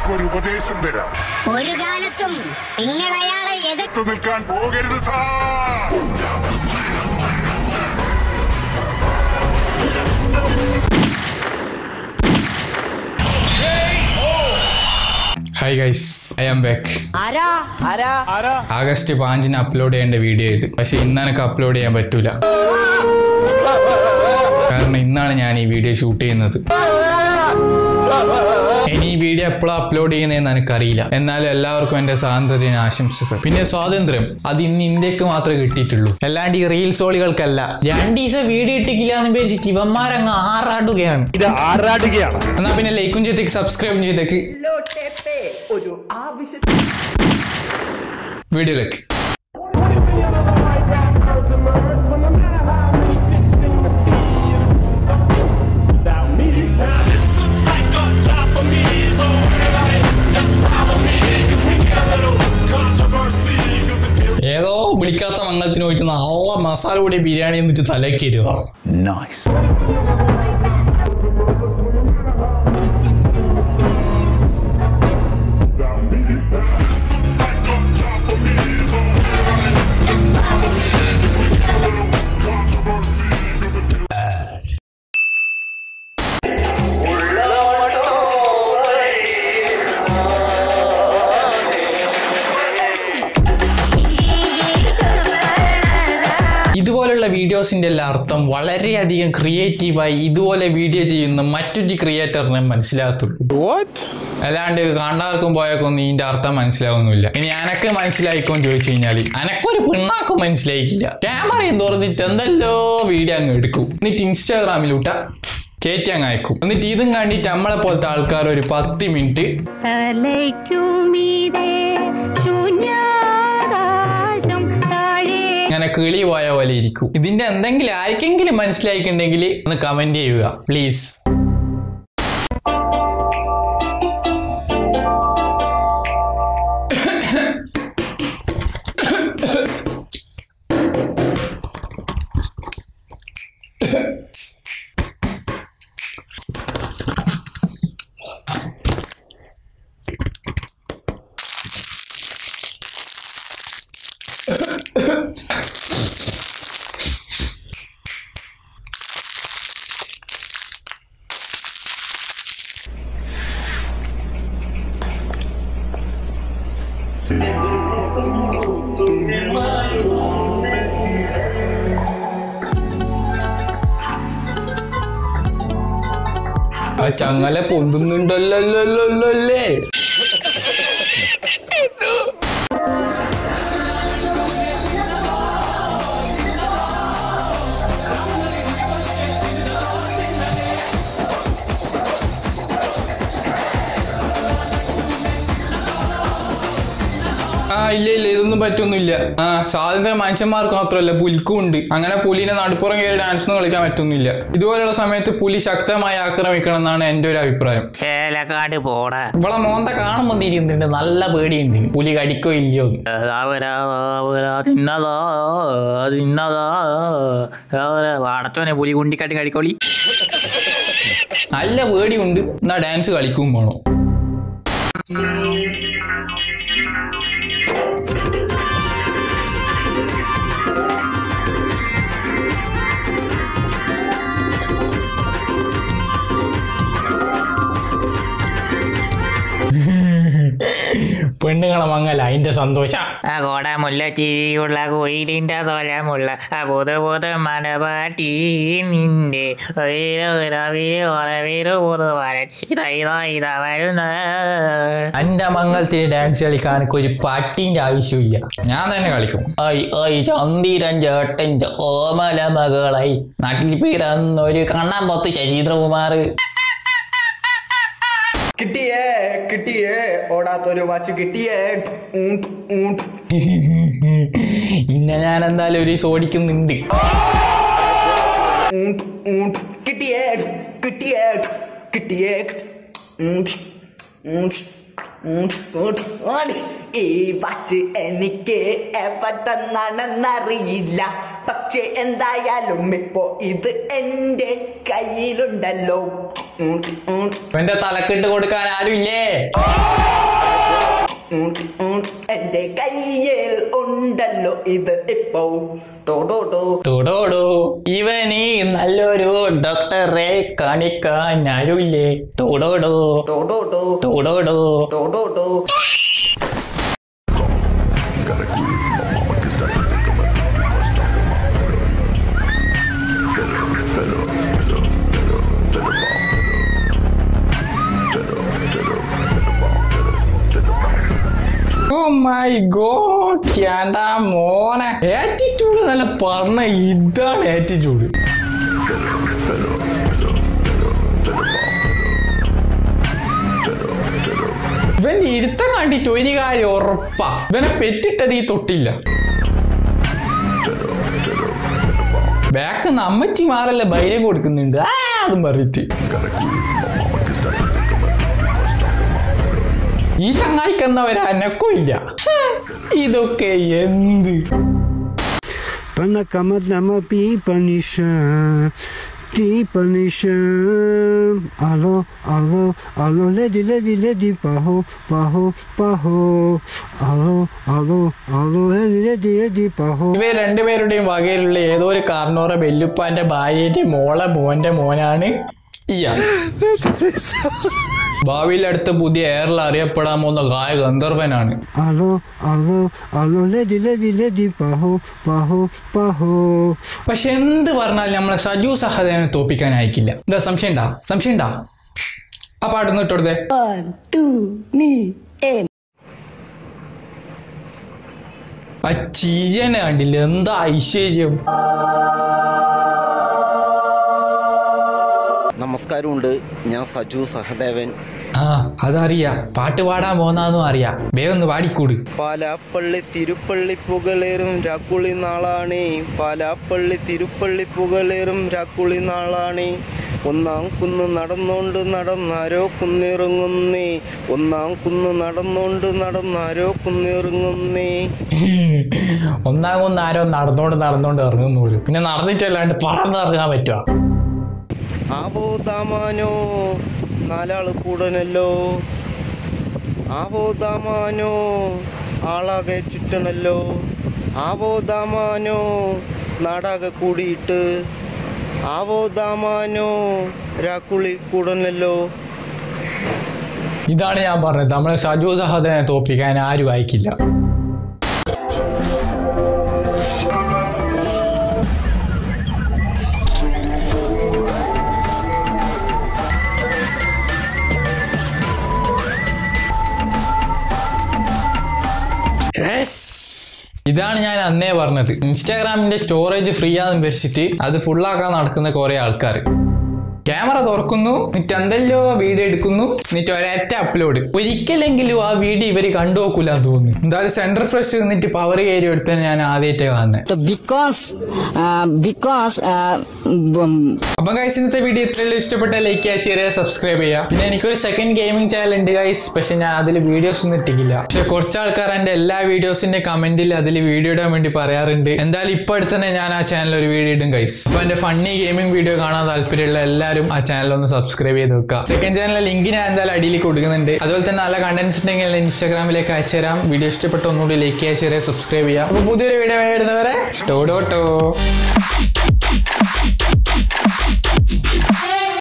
നിനക്കൊരു ഉപദേശം തരാം ഒരു കാലത്തും നിങ്ങൾ അയാളെ എതിർ ഒത്തു നിൽക്കാൻ പോകരുത് sir hi guys I am back ആരാ ആരാ ആഗസ്റ്റ് പാഞ്ചിന് അപ്ലോഡ് ചെയ്യേണ്ട വീഡിയോ ഇത് പക്ഷെ ഇന്ന് എനിക്ക് അപ്ലോഡ് ചെയ്യാൻ പറ്റൂല കാരണം ഇന്നാണ് ഞാൻ ഈ വീഡിയോ ഷൂട്ട് ചെയ്യുന്നത് ഇനി ഈ വീഡിയോ എപ്പോഴാണ് അപ്ലോഡ് ചെയ്യുന്നതെന്ന് എനിക്കറിയില്ല എന്നാലും എല്ലാവർക്കും എൻ്റെ സ്വാതന്ത്ര്യത്തിന് ആശംസകൾ പിന്നെ സ്വാതന്ത്ര്യം അത് ഇന്ന് ഇന്ത്യക്ക് മാത്രമേ കിട്ടിയിട്ടുള്ളൂ അല്ലാണ്ട് ഈ റീൽസ് ഓളികൾക്കല്ല രണ്ട് ദിവസം വീഡിയോ ഇട്ടിക്കില്ല എന്ന് വിചാരിച്ച് ഇവന്മാരങ്ങ് ആറാടുകയാണ് ഇത് ആറാടുകയാണ് എന്നാ പിന്നെ ലൈക്കും ചെയ്തേക്ക് സബ്സ്ക്രൈബ് ചെയ്തേക്ക് ഒരു ആവശ്യ വീഡിയോയിലേക്ക് ഏതോ വിളിക്കാത്ത മംഗലത്തിന് പോയിട്ട് നല്ല മസാല കൂടി ബിരിയാണി എന്നിട്ട് തലയ്ക്ക് ഇരുവാ ഇതുപോലുള്ള വീഡിയോസിന്റെ എല്ലാ അർത്ഥം വളരെയധികം ക്രിയേറ്റീവായി ഇതുപോലെ വീഡിയോ ചെയ്യുന്ന മറ്റൊരു ക്രിയേറ്ററിനെ മനസ്സിലാകത്തുള്ളൂ അല്ലാണ്ട് കാണാർക്കും പോയക്കൊന്നും ഇതിന്റെ അർത്ഥം മനസ്സിലാവുന്നില്ല ഇനി അനക്ക് മനസ്സിലായിക്കോന്ന് ചോദിച്ചു കഴിഞ്ഞാല് അനക്കൊരു പിണ്ണാക്കും മനസ്സിലായിക്കില്ല ക്യാമറയും തുറന്നിട്ട് എന്തെല്ലോ വീഡിയോ അങ്ങ് എടുക്കും എന്നിട്ട് ഇൻസ്റ്റാഗ്രാമിലൂട്ട കയറ്റി അങ്ങ് അയക്കും എന്നിട്ട് ഇതും കണ്ടിട്ട് നമ്മളെ പോലത്തെ ആൾക്കാർ ഒരു പത്ത് മിനിറ്റ് തലയ്ക്കുമീതെ ശൂന്യാകാശം താഴെ ഇങ്ങനെ കിളി പോയ പോലെ ഇരിക്കും ഇതിന്റെ എന്തെങ്കിലും ആർക്കെങ്കിലും മനസ്സിലായിട്ടുണ്ടെങ്കിൽ ഒന്ന് കമന്റ് ചെയ്യുക പ്ലീസ് ആ ചങ്ങല പൊന്തുന്നുണ്ടല്ലേ ആ ഇല്ല ഇല്ല ഇതൊന്നും പറ്റൊന്നുമില്ല ആ സ്വാതന്ത്ര്യം മനുഷ്യന്മാർക്ക് മാത്രമല്ല പുലിക്കും ഉണ്ട് അങ്ങനെ പുലിനെ നടുപ്പുറം കയറി ഡാൻസ് ഒന്നും കളിക്കാൻ പറ്റുന്നില്ല ഇതുപോലുള്ള സമയത്ത് പുലി ശക്തമായി ആക്രമിക്കണം എന്നാണ് എൻ്റെ ഒരു അഭിപ്രായം ചേലക്കാട് പോടാ ഇവളെ മോന്ത കാണുമ്പോൾ തിരിയുന്നുണ്ട് നല്ല പേടിയുണ്ട് പുലി കടിക്കോ ഇല്ലയോ എന്ന്. അവരാ അവരാ തിന്നതാ തിന്നതാ അവരാ വാടത്തോനെ പുലി കുണ്ടിക്കാട്ടി കടിക്കോളി നല്ല പേടിയുണ്ട് എന്നാ ഡാൻസ് കളിക്കും വേണം പെണ്ണുങ്ങളെ മങ്ങല അതിന്റെ സന്തോഷം ആ കോട മുല്ല ചിരിയുള്ള കോയിലിന്റെ തോലമുള്ള ആ പുതു പുതു മണപാട്ടി നിന്റെ പുതുവരൻ ഇതാ ഇതാ ഇതാ വരുന്ന എന്റെ മംഗളത്തിന് ഡാൻസ് കളിക്കാൻ എനിക്ക് ഒരു പട്ടീന്റെ ആവശ്യമില്ല ഞാൻ തന്നെ കളിക്കും ഐ ഐ ചന്ദിരൻ ചേട്ടൻ്റെ ഓമല മകളായി നാട്ടിൽ പിറന്നൊരു കണ്ണാൻ പൊത്ത് ചരിത്രകുമാർ കിട്ടിയേ കിട്ടിയേ ഓടാത്തൊരു വാച്ച് കിട്ടിയേ ഊണ്ട്, ഊണ്ട്. ഇന്ന ഞാൻ എന്തായാലും ഒരു ഓടിക്കുന്നുണ്ട് ഊണ്ട്, ഊണ്ട്. കിട്ടിയേ കിട്ടിയേ കിട്ടിയേ ഊണ്ട്, ഊണ്ട്, ഊണ്ട്, ഊണ്ട്. ഓടി. ഈ വാച്ച് എനിക്ക് എവിടെന്നാണെന്നറിയില്ല പക്ഷെ എന്തായാലും ഇപ്പോ ഇത് എന്റെ കയ്യിലുണ്ടല്ലോ ഉം, ഉം, ഇവന്റെ തലക്കിട്ട് കൊടുക്കാൻ ആരുമില്ലേ ഉം, ഉം. എന്റെ കയ്യിൽ ഉണ്ടല്ലോ ഇത് ഇപ്പോ തോടോടോ തുടോടോ ഇവന് നല്ലൊരു ഡോക്ടറെ കാണിക്കാൻ ആരുമില്ലേ തുടോടോ തോടോടോ തുടോടോ തോടോടോ ഓ മൈ ഗോഡ് എന്താ മോനെ ആറ്റിറ്റ്യൂഡ് നല്ല പറഞ്ഞ ഇതാണ് ആറ്റിറ്റ്യൂഡ് ഇവൻ ഇരുത്തം കണ്ടിട്ട് ഒരു കാര്യം ഉറപ്പാ ഇവനെ പെറ്റിട്ടത് ഈ തൊട്ടില്ല ബാക്ക് നമ്മച്ചി മാറല്ല ബൈരം കൊടുക്കുന്നുണ്ട് ആ അതും പറഞ്ഞിട്ട് ഈ ചങ്ങായിക്കെന്നവരെ അനക്കമില്ല ഇതൊക്കെ എന്ത് Pana kama nama pi panisha Ti panisha Alo, alo, alo Lady, lady, lady Paho, paho, paho Alo, alo, alo Lady, lady, lady Paho ഇവർ രണ്ടുപേരുടെയും വകയിലുള്ള ഏതോ ഒരു കാർണോറ ബെല്ലുപ്പാന്റെ ഭാര്യന്റെ മോളെ മോന്റെ മോനാണ് ഇയാൾ ഭാവിയിൽ അടുത്ത പുതിയ എയറിൽ അറിയപ്പെടാൻ പോകുന്ന ഗായ ഗന്ധർവനാണ് Alo, alo, alo Lady, lady, lady Paho, paho, paho പക്ഷെ എന്ത് പറഞ്ഞാലും നമ്മളെ സജു സഹദേവനെ തോപ്പിക്കാൻ അയക്കില്ല എന്താ സംശയം ഉണ്ടാ സംശയം ഉണ്ടാ ആ പാട്ടൊന്ന് ഇട്ടോടുത്തേ ആ ചിരിയനെ കണ്ടില്ല എന്താ ഐശ്വര്യം നമസ്കാരമുണ്ട് ഞാൻ സജു സഹദേവൻ ആ അതറിയാ പാട്ട് പാടാൻ പോന്നാന്നും അറിയാം വേഗം ഒന്ന് പാടിക്കൂട് പാലാപ്പള്ളി തിരുപ്പള്ളി പുകളേറും രാക്കുളി നാളാണേ പാലാപ്പള്ളി തിരുപ്പള്ളി പുകളേറും രാക്കുളി നാളാണേ ഒന്നാം കുന്ന് നടന്നോണ്ട് നടന്നാരോ കുന്നിറങ്ങുന്നേ ഒന്നാം കുന്ന് നടന്നോണ്ട് നടന്നാരോ കുന്നിറങ്ങുന്നേ ഒന്നാം കൊന്ന് ആരോ നടന്നോണ്ട് നടന്നോണ്ട് ഇറങ്ങുന്നുള്ളൂ പിന്നെ നടന്നിട്ടല്ലാണ്ട് പറന്നിറങ്ങാൻ പറ്റുക ആവോ ദാമാനോ നാലാള് കൂടനല്ലോ ആവോ ദാമാനോ ആളാകെ ചുറ്റണല്ലോ ആവോ ദാമാനോ നാടാകെ കൂടിയിട്ട് ആവോ ദാമാനോ രാക്കുളി കൂടനല്ലോ ഇതാണ് ഞാൻ പറഞ്ഞത് നമ്മളെ സജു സഹദേവനെ തോപ്പിക്കാൻ ആരും അയക്കില്ല ഇതാണ് ഞാൻ അന്നേ പറഞ്ഞത് ഇൻസ്റ്റാഗ്രാമിന്റെ സ്റ്റോറേജ് ഫ്രീ ആണെന്ന് വെച്ചിട്ട് അത് ഫുള്ളാക്കാൻ നടക്കുന്ന കുറെ ആൾക്കാർ ക്യാമറ തുറക്കുന്നു എന്നിട്ട് എന്തെല്ലോ വീഡിയോ എടുക്കുന്നു എന്നിട്ട് ഒരൊറ്റ അപ്ലോഡ് ഒരിക്കലെങ്കിലും ആ വീഡിയോ ഇവര് കണ്ടു നോക്കൂല എന്ന് തോന്നുന്നു എന്തായാലും സെൻട്രൽ ഫ്രഷ് നിന്നിട്ട് പവർ കയറി എടുത്ത ഞാൻ ആദ്യമായിട്ടേ കാണുന്നത് because uh, because uh, um, അപ്പം ഗൈസ് ഇന്നത്തെ വീഡിയോ ഇത്രയും ഇഷ്ടപ്പെട്ട ലൈക്ക് ചെയ്യുക ഷെയർ ചെയ്യുക സബ്സ്ക്രൈബ് ചെയ്യുക പിന്നെ എനിക്കൊരു സെക്കൻഡ് ഗെയിമിംഗ് ചാനൽ ഉണ്ട് ഗൈസ് പക്ഷെ ഞാൻ അതിൽ വീഡിയോസ് ഒന്നും ഇട്ടിട്ടില്ല പക്ഷെ കുറച്ച് ആൾക്കാർ എൻ്റെ എല്ലാ വീഡിയോസിന്റെ കമന്റിൽ അതിൽ വീഡിയോ ഇടാൻ വേണ്ടി പറയാറുണ്ട് എന്തായാലും ഇപ്പോൾ അടുത്ത് തന്നെ ഞാൻ ആ ചാനൽ ഒരു വീഡിയോ ഇടും ഗൈസ് അപ്പൊ എന്റെ ഫണ്ണി ഗെയിമിംഗ് വീഡിയോ കാണാൻ താല്പര്യമുള്ള എല്ലാവരും ആ ചാനൽ ഒന്ന് സബ്സ്ക്രൈബ് ചെയ്ത് വെക്കുക സെക്കൻഡ് ചാനലിലെ ലിങ്ക് ഞാൻ എന്തായാലും അടിയിൽ കൊടുക്കുന്നുണ്ട് അതുപോലെ തന്നെ നല്ല കണ്ടന്റ്സ് ഉണ്ടെങ്കിൽ ഇൻസ്റ്റാഗ്രാമിലേക്ക് അയച്ചു തരാം വീഡിയോ ഇഷ്ടപ്പെട്ട ഒന്നുകൂടി ലൈക്ക് ചെയ്യുക ഷെയർ ചെയ്യുക സബ്സ്ക്രൈബ് ചെയ്യുക അപ്പോൾ പുതിയൊരു വീഡിയോ വരുന്നവരെ ടോടോട്ടോ